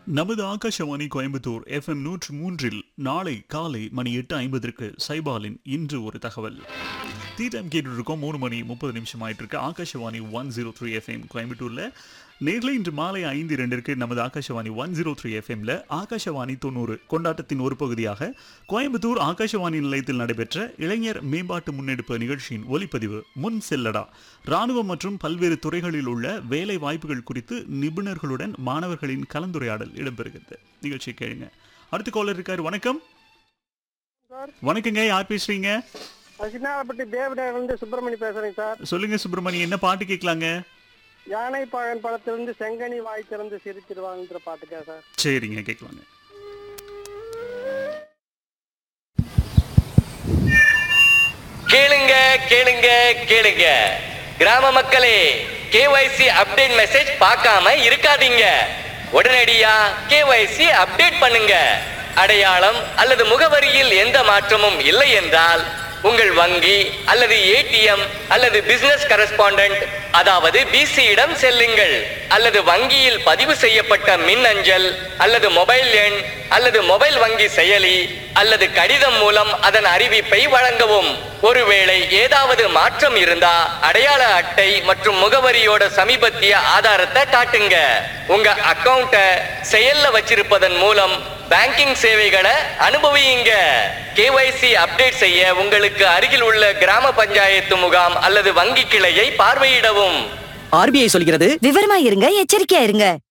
நமது ஆகாஷவாணி கோயம்புத்தூர் எஃப்எம் நூற்று மூன்றில் நாளை காலை மணி எட்டு ஐம்பதற்கு சைபாலின் இன்று ஒரு தகவல் டீ டைம் கேட்டு இருக்கோம் மூணு மணி முப்பது நிமிஷம் ஆயிட்டு இருக்கு Akashvani one zero three FM கோயம்புத்தூர்ல நேரில் இன்று மாலை ஐந்து இரண்டிற்கு நமது ஆகாஷவாணி ஒன் ஜீரோ த்ரீ எஃப்எம்ல ஆகாஷவாணி தொண்ணூறு கொண்டாட்டத்தின் ஒரு பகுதியாக கோயம்புத்தூர் ஆகாஷவாணி நிலையத்தில் நடைபெற்ற இளைஞர் மேம்பாட்டு முன்னெடுப்பு நிகழ்ச்சியின் ஒலிப்பதிவு முன் செல்லடா ராணுவம் மற்றும் பல்வேறு துறைகளில் உள்ள வேலை வாய்ப்புகள் குறித்து நிபுணர்களுடன் மாணவர்களின் கலந்துரையாடல் இடம்பெறுகிறது நிகழ்ச்சி கேளுங்க அடுத்த காலர் இருக்காரு வணக்கம் சார் வணக்கங்க யார் பேசுறீங்க சின்னாரப்பட்டி தேவடையிலிருந்து சுப்பிரமணி பேசுறேங்க சார் சொல்லுங்க சுப்பிரமணி என்ன பாட்டு கேட்கலாங்க யானை பழன் படத்திலிருந்து செங்கனி வாய் திறந்து சிரிச்சிருவாங்கன்ற பாட்டுக்கா சார் சரிங்க கேட்கலாங்க கேளுங்க கேளுங்க கேளுங்க கிராம மக்களே கேஒய்சி அப்டேட் மெசேஜ் பார்க்காம இருக்காதீங்க உடனடியா கேஒய்சி அப்டேட் பண்ணுங்க அடையாளம் அல்லது முகவரியில் எந்த மாற்றமும் இல்லை என்றால் உங்கள் வங்கி அல்லது ஏடிஎம் அல்லது பிசினஸ் கரஸ்பாண்டன்ட் அதாவது பிசியிடம் செல்லுங்கள் அல்லது வங்கியில் பதிவு செய்யப்பட்ட மின் அஞ்சல் அல்லது மொபைல் எண் அல்லது மொபைல் வங்கி செயலி அல்லது கடிதம் மூலம் அதன் அறிவிப்பை வழங்கவும் ஒருவேளை ஏதாவது மாற்றம் இருந்தா அடையாள அட்டை மற்றும் முகவரியோட சமீபத்திய ஆதாரத்தை காட்டுங்க உங்க அக்கவுண்ட செயல்ல வச்சிருப்பதன் மூலம் பேங்கிங் சேவைகளை அனுபவியுங்க கேஒய்சி அப்டேட் செய்ய உங்களுக்கு அருகில் உள்ள கிராம பஞ்சாயத்து முகாம் அல்லது வங்கி கிளையை பார்வையிடவும் ஆர்பிஐ சொல்கிறது விவரமா இருங்க எச்சரிக்கையா இருங்க